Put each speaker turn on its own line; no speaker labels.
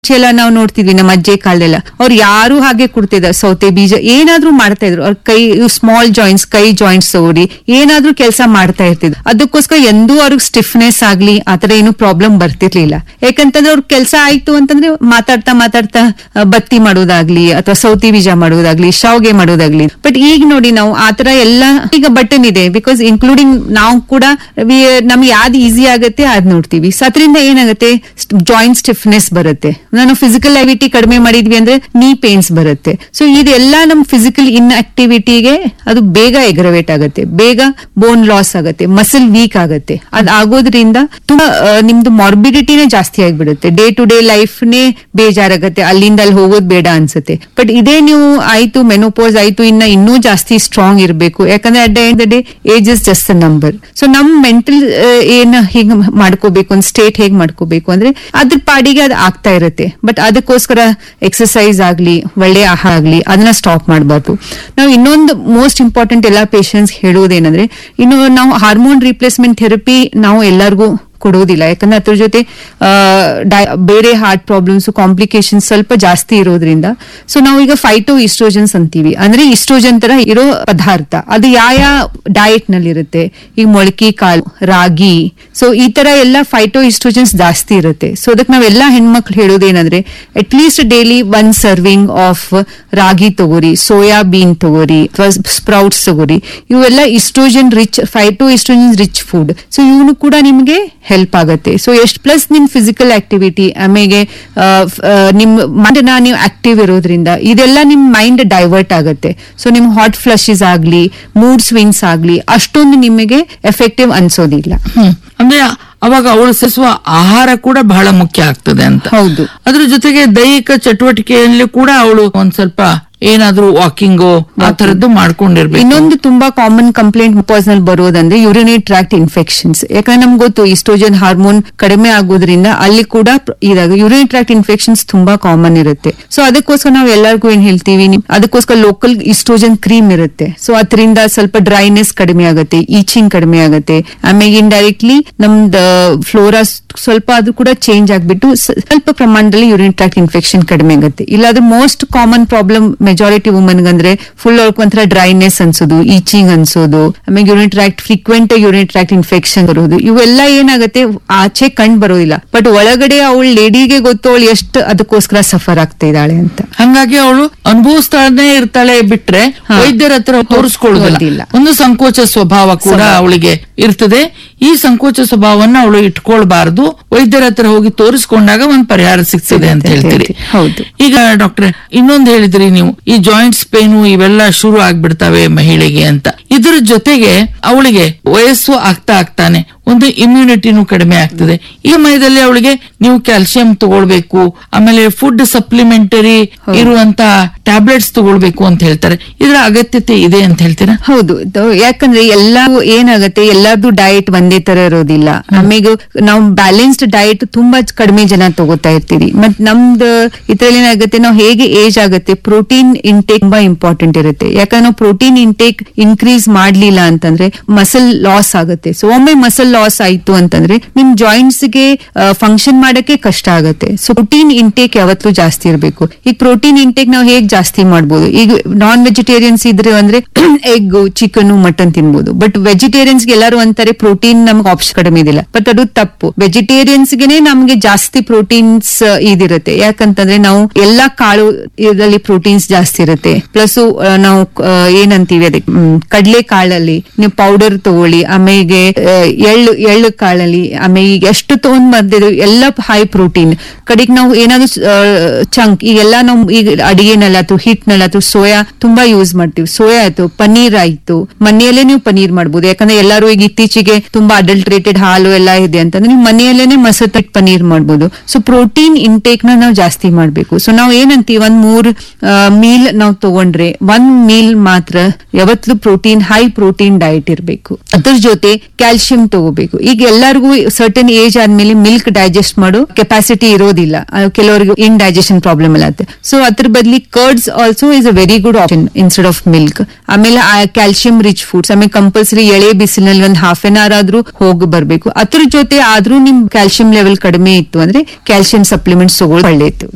ಮುಂಚೆ ಎಲ್ಲ ನಾವು ನೋಡ್ತಿದ್ವಿ ನಮ್ಮ ಅಜ್ಜೆ ಕಾಲದೆಲ್ಲ ಅವ್ರು ಯಾರು ಹಾಗೆ ಕೊಡ್ತಿದ್ದಾರೆ ಸೌತೆ ಬೀಜ ಏನಾದ್ರೂ ಮಾಡ್ತಾ ಇದ್ರು ಅವ್ರ ಕೈ ಸ್ಮಾಲ್ ಜಾಯಿಂಟ್ಸ್ ಕೈ ಜಾಯಿಂಟ್ಸ್ ತಗೋರಿ ಏನಾದ್ರೂ ಕೆಲಸ ಮಾಡ್ತಾ ಇರ್ತಿದ್ರು ಅದಕ್ಕೋಸ್ಕರ ಎಂದೂ ಅವ್ರಿಗೆ ಸ್ಟಿಫ್ನೆಸ್ ಆಗ್ಲಿ ಆತರ ಏನು ಪ್ರಾಬ್ಲಮ್ ಬರ್ತಿರ್ಲಿಲ್ಲ ಯಾಕಂತಂದ್ರೆ ಅವ್ರ ಕೆಲಸ ಆಯ್ತು ಅಂತಂದ್ರೆ ಮಾತಾಡ್ತಾ ಮಾತಾಡ್ತಾ ಆ, ಬತ್ತಿ ಮಾಡೋದಾಗ್ಲಿ ಅಥವಾ ಸೌತಿ ಬೀಜ ಮಾಡೋದಾಗ್ಲಿ ಶಾವ್ಗೆ ಮಾಡೋದಾಗ್ಲಿ ಬಟ್ ಈಗ ನೋಡಿ ನಾವು ಆತರ ಎಲ್ಲ ಈಗ ಬಟನ್ ಇದೆ ಬಿಕಾಸ್ ಇನ್ಕ್ಲೂಡಿಂಗ್ ನಾವು ಕೂಡ we- ನಮ್ಗೆ ಯಾವ್ದು ಈಸಿ ಆಗುತ್ತೆ ಅದ್ ನೋಡ್ತೀವಿ ಸೊ ಅದರಿಂದ ಏನಾಗುತ್ತೆ ಜಾಯಿಂಟ್ ಸ್ಟಿಫ್ನೆಸ್ ಬರುತ್ತೆ ನಾನು ಫಿಸಿಕಲ್ ಆಕ್ಟಿವಿಟಿ ಕಡಿಮೆ ಮಾಡಿದ್ವಿ ಅಂದ್ರೆ ನೀ ಪೇನ್ಸ್ ಬರುತ್ತೆ ಸೊ ಇದೆಲ್ಲ ನಮ್ ಫಿಸಿಕಲ್ ಇನ್ ಆಕ್ಟಿವಿಟಿಗೆ ಅದು ಬೇಗ ಎಗ್ರವೇಟ್ ಆಗುತ್ತೆ ಬೇಗ ಬೋನ್ ಲಾಸ್ ಆಗುತ್ತೆ ಮಸಲ್ ವೀಕ್ ಆಗುತ್ತೆ ಅದ್ ಆಗೋದ್ರಿಂದ ತುಂಬಾ ಆ, ನಿಮ್ದು ಮಾರ್ಬಿಡಿಟಿನೇ ಜಾಸ್ತಿ ಆಗಿಬಿಡುತ್ತೆ ಡೇ ಟು ಡೇ ಲೈಫ್ನೇ ಬೇಜಾರಾಗತ್ತೆ ಅಲ್ಲಿಂದ ಅಲ್ಲಿ ಹೋಗೋದ್ ಬೇಡ ಅನ್ಸುತ್ತೆ ಬಟ್ ಇದೇ ನೀವು ಆಯ್ತು ಮೆನೋಪೋಸ್ ಆಯ್ತು ಇನ್ನ ಇನ್ನೂ ಜಾಸ್ತಿ ಸ್ಟ್ರಾಂಗ್ ಇರಬೇಕು ಯಾಕಂದ್ರೆ at the end the day age is just number so ನಮ್ ಮೆಂಟಲ್ ಏನ್ ಹೇಗ್ ಮಾಡ್ಕೋಬೇಕು ಒಂದು ಸ್ಟೇಟ್ ಹೇಗ್ ಮಾಡ್ಕೋಬೇಕು ಅಂದ್ರೆ ಅದ್ರ ಪಾಡಿಗೆ ಅದು ಆಗ್ತಾ ಇರುತ್ತೆ ಬಟ್ ಅದಕ್ಕೋಸ್ಕರ ಎಕ್ಸರ್ಸೈಸ್ ಆಗ್ಲಿ ಒಳ್ಳೆ ಆಹಾರ ಆಗ್ಲಿ ಅದನ್ನ ಸ್ಟಾಪ್ ಮಾಡಬಾರ್ದು ನಾವು ಇನ್ನೊಂದು ಮೋಸ್ಟ್ ಇಂಪಾರ್ಟೆಂಟ್ ಎಲ್ಲಾ ಪೇಷಂಟ್ಸ್ ಹೇಳುವುದೇನಂದ್ರೆ ಇನ್ನು ನಾವು ಹಾರ್ಮೋನ್ ರಿಪ್ಲೇಸ್ಮೆಂಟ್ ಥೆರಪಿ ನಾವು ಎಲ್ಲರಿಗೂ ಕೊಡೋದಿಲ್ಲ ಯಾಕಂದ್ರೆ ಅದ್ರ ಜೊತೆ ಆ, ಡೈ- ಬೇರೆ ಹಾರ್ಟ್ ಪ್ರಾಬ್ಲಮ್ಸ್ ಕಾಂಪ್ಲಿಕೇಶನ್ ಸ್ವಲ್ಪ ಜಾಸ್ತಿ ಇರೋದ್ರಿಂದ ಸೊ ನಾವು ಈಗ ಫೈಟೋ ಇಸ್ಟ್ರೋಜನ್ಸ್ ಅಂತೀವಿ ಅಂದ್ರೆ ಇಸ್ಟ್ರೋಜನ್ ತರ ಇರೋ ಪದಾರ್ಥ ಅದು ಯಾವ ಡಯಟ್ ನಲ್ಲಿ ಇರುತ್ತೆ ಈಗ ಮೊಳಕೆ ಕಾಳು ರಾಗಿ ಸೊ ಈ ತರ ಎಲ್ಲ ಫೈಟೋ ಇಸ್ಟ್ರೋಜನ್ಸ್ ಜಾಸ್ತಿ ಇರುತ್ತೆ ಸೊ ಅದಕ್ಕೆ ನಾವೆಲ್ಲ ಹೆಣ್ಮಕ್ಳು ಹೇಳೋದೇನಂದ್ರೆ at least daily one serving of ragi ತಗೋರಿ ಸೋಯಾ ಬೀನ್ ತಗೋರಿ ಅಥವಾ ಸ್ಪ್ರೌಟ್ಸ್ ತಗೋರಿ ಇವೆಲ್ಲ estrogen rich phytoestrogen rich food so ಇವನು ಕೂಡ ನಿಮ್ಗೆ ಹೆಲ್ಪ್ ಆಗುತ್ತೆ ಸೊ ಎಷ್ಟು ಪ್ಲಸ್ ನಿಮ್ ಫಿಸಿಕಲ್ ಆಕ್ಟಿವಿಟಿ ಆಮೇಲೆ ಆ, ಫ್- ಆ, ನಿಮ್ ಮೈಂಡ್ ನೀವು ಆಕ್ಟಿವ್ ಇರೋದ್ರಿಂದ ಇದೆಲ್ಲ ನಿಮ್ ಮೈಂಡ್ ಡೈವರ್ಟ್ ಆಗುತ್ತೆ ಸೊ ನಿಮ್ ಹಾಟ್ ಫ್ಲಶಸ್ ಆಗ್ಲಿ ಮೂಡ್ ಸ್ವಿಂಗ್ಸ್ ಆಗ್ಲಿ ಅಷ್ಟೊಂದು ನಿಮಗೆ ಎಫೆಕ್ಟಿವ್ ಅನ್ಸೋದಿಲ್ಲ
ಹ್ಮ್ ಅಂದ್ರೆ ಅವಾಗ ಅವಳು ಸೇವಿಸುವ ಆಹಾರ ಕೂಡ ಬಹಳ ಮುಖ್ಯ ಆಗ್ತದೆ ಅಂತ
ಹೌದು
ಅದ್ರ ಜೊತೆಗೆ ದೈಹಿಕ ಚಟುವಟಿಕೆಯಲ್ಲಿ ಕೂಡ ಅವಳು ಒಂದ್ ಸ್ವಲ್ಪ ಏನಾದ್ರೂ ವಾಕಿಂಗು ಆ ತರದ್ದು ಮಾಡ್ಕೊಂಡಿರ್ಬೇಕು
ಇನ್ನೊಂದು ತುಂಬಾ ಕಾಮನ್ ಕಂಪ್ಲೇಂಟ್ ಪರ್ಸನಲ್ ಬರೋದಂದ್ರೆ ಯೂರಿನರಿ ಟ್ರಾಕ್ಟ್ ಇನ್ಫೆಕ್ಷನ್ಸ್ ಯಾಕಂದ್ರೆ ನಮ್ಗೆ ಗೊತ್ತು ಈಸ್ಟ್ರೋಜನ್ ಹಾರ್ಮೋನ್ ಕಡಿಮೆ ಆಗೋದ್ರಿಂದ ಅಲ್ಲಿ ಕೂಡ ಪ್ರ- ಇದಾಗ ಯೂರಿನರಿ ಟ್ರಾಕ್ಟ್ ಇನ್ಫೆಕ್ಷನ್ಸ್ ತುಂಬಾ ಕಾಮನ್ ಇರುತ್ತೆ ಸೊ ಅದಕ್ಕೋಸ್ಕರ ನಾವು ಎಲ್ಲರಿಗೂ ಏನ್ ಹೇಳ್ತೀವಿ ನಿಮ್- ಅದಕ್ಕೋಸ್ಕರ ಲೋಕಲ್ ಈಸ್ಟ್ರೋಜನ್ ಕ್ರೀಮ್ ಇರುತ್ತೆ ಸೊ ಅದರಿಂದ ಸ್ವಲ್ಪ ಡ್ರೈನೆಸ್ ಕಡಿಮೆ ಆಗುತ್ತೆ ಈಚಿಂಗ್ ಕಡಿಮೆ ಆಗುತ್ತೆ ಆಮೇಲೆ ಇಂಡೈರೆಕ್ಟ್ಲಿ ನಮ್ದು ಫ್ಲೋರಾ ಸ್ವಲ್ಪ ಅದು ಕೂಡ ಚೇಂಜ್ ಆಗ್ಬಿಟ್ಟು ಸ- ಸ್ವಲ್ಪ ಪ್ರಮಾಣದಲ್ಲಿ ಯೂರಿನ್ ಟ್ರಾಕ್ಟ್ ಇನ್ಫೆಕ್ಷನ್ ಕಡಿಮೆ ಆಗುತ್ತೆ ಇಲ್ಲಾದ್ರೆ most common problem majority woman ಅಂದ್ರೆ ಫುಲ್ ಅವ್ರಿಗೆ ಒಂಥರ ಡ್ರೈನೆಸ್ ಅನ್ಸೋದು ಈಚಿಂಗ್ ಅನ್ಸೋದು ಆಮೇಲೆ urine tract frequent urine tract infection ಬರೋದು ಇವೆಲ್ಲ ಏನಾಗುತ್ತೆ ಆಚೆ ಕಂಡು ಬರೋದಿಲ್ಲ ಬಟ್ ಒಳಗಡೆ ಅವಳ ಲೇಡಿಗೆ ಗೊತ್ತು ಅವಳು ಎಷ್ಟು ಅದಕ್ಕೋಸ್ಕರ ಸಫರ್ ಆಗ್ತಾ ಇದ್ದಾಳೆ ಅಂತ
ಹಂಗಾಗಿ ಅವಳು ಅನುಭವಿಸ್ತಾನೆ ಇರ್ತಾಳೆ ಬಿಟ್ರೆ
ಹಾ.
ವೈದ್ಯರ ಹತ್ರ ತೋರಿಸ್ಕೊಳ್ಳೋದಿಲ್ಲ
ಹೋಗೋದಿಲ್ಲ.
ಒಂದು ಸಂಕೋಚ ಸ್ವಭಾವ ಕೂಡ ಅವಳಿಗೆ ಇರ್ತದೆ ಈ ಸಂಕೋಚ ಸ್ವಭಾವವನ್ನ ಅವಳು ಇಟ್ಕೊಳ್ಬಾರ್ದು ವೈದ್ಯರ ಹತ್ರ ಹೋಗಿ ತೋರಿಸ್ಕೊಂಡಾಗ ಒಂದ್ ಪರಿಹಾರ ಸಿಗ್ತದೆ ಅಂತ ಹೇಳ್ತೀರಿ
ಹೌದು.
ಈಗ ಡಾಕ್ಟ್ರೆ ಇನ್ನೊಂದು ಹೇಳಿದ್ರಿ ನೀವು ಈ ಜಾಯಿಂಟ್ಸ್ ಪೇನು ಇವೆಲ್ಲ ಶುರು ಆಗ್ಬಿಡ್ತವೆ ಮಹಿಳೆಗೆ ಅಂತ ಇದ್ರ ಜೊತೆಗೆ ಅವಳಿಗೆ ವಯಸ್ಸು ಆಗ್ತಾ ಆಗ್ತಾನೆ ಒಂದು ಇಮ್ಯುನಿಟಿನೂ ಕಡಿಮೆ ಆಗ್ತದೆ ಈ ಸಮಯದಲ್ಲಿ ಅವಳಿಗೆ ನೀವು ಕ್ಯಾಲ್ಸಿಯಂ ತಗೊಳ್ಬೇಕು ಆಮೇಲೆ ಫುಡ್ ಸಪ್ಲಿಮೆಂಟರಿ ಇರುವಂತ ಟ್ಯಾಬ್ಲೆಟ್ಸ್ ತಗೊಳ್ಬೇಕು ಅಂತ ಹೇಳ್ತಾರೆ ಇದರ ಅಗತ್ಯತೆ ಇದೆ ಅಂತ ಹೇಳ್ತೀರಾ
ಹೌದು ಇದು ಯಾಕಂದ್ರೆ ಎಲ್ಲ ಏನಾಗುತ್ತೆ ಎಲ್ಲಾರ್ದು ಡಯಟ್ ಒಂದೇ ತರ ಇರೋದಿಲ್ಲ ಆಮೇಲೆ ನಾವು ಬ್ಯಾಲೆನ್ಸ್ಡ್ ಡಯಟ್ ತುಂಬಾ ಕಡಿಮೆ ಜನ ತಗೋತಾ ಇರ್ತೀವಿ ಮತ್ ನಮ್ದು ಇದ್ರಲ್ಲಿ ಏನಾಗುತ್ತೆ ನಾವು ಹೇಗೆ ಏಜ್ ಆಗುತ್ತೆ ಪ್ರೋಟೀನ್ ಇಂಟೇಕ್ ತುಂಬಾ ಇಂಪಾರ್ಟೆಂಟ್ ಇರುತ್ತೆ ಯಾಕಂದ್ರೆ ನಾವು ಪ್ರೋಟೀನ್ ಇಂಟೇಕ್ ಇನ್ಕ್ರೀಸ್ ಮಾಡ್ಲಿಲ್ಲ ಅಂತಂದ್ರೆ ಮಸಲ್ ಲಾಸ್ ಆಗುತ್ತೆ ಸೊ ಒಮ್ಮೆ ಮಸಲ್ ಲಾಸ್ ಆಯ್ತು ಅಂತಂದ್ರೆ ನಿಮ್ ಜಾಯಿಂಟ್ಸ್ ಗೆ ಫಂಕ್ಷನ್ ಮಾಡಕ್ಕೆ ಕಷ್ಟ ಆಗುತ್ತೆ ಸೊ ಪ್ರೋಟೀನ್ ಇಂಟೇಕ್ ಯಾವತ್ತೂ ಜಾಸ್ತಿ ಇರಬೇಕು ಈಗ ಪ್ರೋಟೀನ್ ಇಂಟೇಕ್ ನಾವು ಹೇಗ್ ಜಾಸ್ತಿ ಮಾಡ್ಬೋದು ಈಗ ನಾನ್ ವೆಜಿಟೇರಿಯನ್ಸ್ ಇದ್ರೆ ಅಂದ್ರೆ ಎಗ್ ಚಿಕನ್ ಮಟನ್ ತಿನ್ಬೋದು ಬಟ್ ವೆಜಿಟೇರಿಯನ್ಸ್ ಎಲ್ಲರೂ ಅಂತಾರೆ ಪ್ರೋಟೀನ್ ನಮ್ಗೆ ಆಪ್ಷನ್ ಕಡಿಮೆ ಇದಿಲ್ಲ ಬಟ್ ಅದು ತಪ್ಪು ವೆಜಿಟೇರಿಯನ್ಸ್ ಗೆನೆ ನಮ್ಗೆ ಜಾಸ್ತಿ ಪ್ರೋಟೀನ್ಸ್ ಇದಿರುತ್ತೆ ಯಾಕಂತಂದ್ರೆ ನಾವು ಎಲ್ಲಾ ಕಾಳು ಇದರಲ್ಲಿ ಪ್ರೋಟೀನ್ಸ್ ಜಾಸ್ತಿ ಇರುತ್ತೆ ಪ್ಲಸ್ ನಾವು ಆ, ಏನಂತೀವಿ ಅದಕ್ಕೆ ಕಡಲೆ ಕಾಳಲ್ಲಿ ನೀವು ಪೌಡರ್ ತಗೊಳ್ಳಿ ಆಮೇಲೆ ಆ, ಎಳ್ಳು ಎಳ್ಳು ಕಾಳಲ್ಲಿ ಆಮೇಲೆ ಈಗ ಎಷ್ಟು ತಗೊಂಡ್ ಬಂದಿದ್ರು ಎಲ್ಲ ಹೈ ಪ್ರೋಟೀನ್ ಕಡೆಗೆ ನಾವು ಏನಾದ್ರು ಚಂಕ್ ಈಗೆಲ್ಲ ನಾವು ಈಗ ಅಡಿಗೆನಲ್ಲಿ ಅಥವಾ ಹಿಟ್ನಲ್ಲಿ ಅಥವಾ ಸೋಯಾ ತುಂಬಾ ಯೂಸ್ ಮಾಡ್ತೀವಿ ಸೋಯಾ ಆಯ್ತು ಪನ್ನೀರ್ ಆಯ್ತು ಮನೆಯಲ್ಲೇ ನೀವು ಪನ್ನೀರ್ ಮಾಡ್ಬೋದು ಯಾಕಂದ್ರೆ ಎಲ್ಲರೂ ಈಗ ಇತ್ತೀಚೆಗೆ ತುಂಬಾ ಅಡಲ್ಟ್ರೇಟೆಡ್ ಹಾಲು ಎಲ್ಲ ಇದೆ ಅಂತಂದ್ರೆ ನೀವು ಮನೆಯಲ್ಲೇನೆ ಮಸತ್ ಪನ್ನೀರ್ ಮಾಡ್ಬೋದು ಸೊ ಪ್ರೋಟೀನ್ ಇಂಟೇಕ್ ನ ನಾವು ಜಾಸ್ತಿ ಮಾಡ್ಬೇಕು ಸೊ ನಾವು ಏನಂತೀವಿ ಒಂದ್ ಮೂರ್ ಮೀಲ್ ನಾವು ತಗೊಂಡ್ರೆ ಒಂದ್ ಮೀಲ್ ಮಾತ್ರ ಯಾವತ್ತೂ ಪ್ರೋಟೀನ್ ಹೈ ಪ್ರೋಟೀನ್ ಡಯಟ್ ಇರಬೇಕು ಅದ್ರ ಜೊತೆ ಕ್ಯಾಲ್ಸಿಯಂ ತಗೋಬೇಕು ಈಗ ಎಲ್ಲರಿಗೂ ಸರ್ಟನ್ ಏಜ್ ಆದ್ಮೇಲೆ ಮಿಲ್ಕ್ ಡೈಜೆಸ್ಟ್ ಮಾಡೋ ಕೆಪಾಸಿಟಿ ಇರೋದಿಲ್ಲ ಅದು ಕೆಲವರಿಗೆ ಇನ್ ಡೈಜೆಷನ್ ಪ್ರಾಬ್ಲಮ್ ಎಲ್ಲ ಆಗುತ್ತೆ ಸೊ ಅದ್ರ ಬದಲಿ curds also is a very good option instead of milk ಆಮೇಲೆ ಕ್ಯಾಲ್ಸಿಯಂ ರಿಚ್ ಫುಡ್ಸ್ ಆಮೇಲೆ ಕಂಪಲ್ಸರಿ ಎಳೆ ಬಿಸಿಲಿನಲ್ಲಿ ಒಂದ್ ಹಾಫ್ ಎನ್ ಅವರ್ ಆದ್ರೂ ಹೋಗಿ ಬರ್ಬೇಕು ಅದ್ರ ಜೊತೆ ಆದ್ರೂ ನಿಮ್ ಕ್ಯಾಲ್ಸಿಯಂ ಲೆವೆಲ್ ಕಡಿಮೆ ಇತ್ತು ಅಂದ್ರೆ ಕ್ಯಾಲ್ಸಿಯಂ ಸಪ್ಲಿಮೆಂಟ್ಸ್ ತಗೊಳ್ಳೋದು ಒಳ್ಳೇದು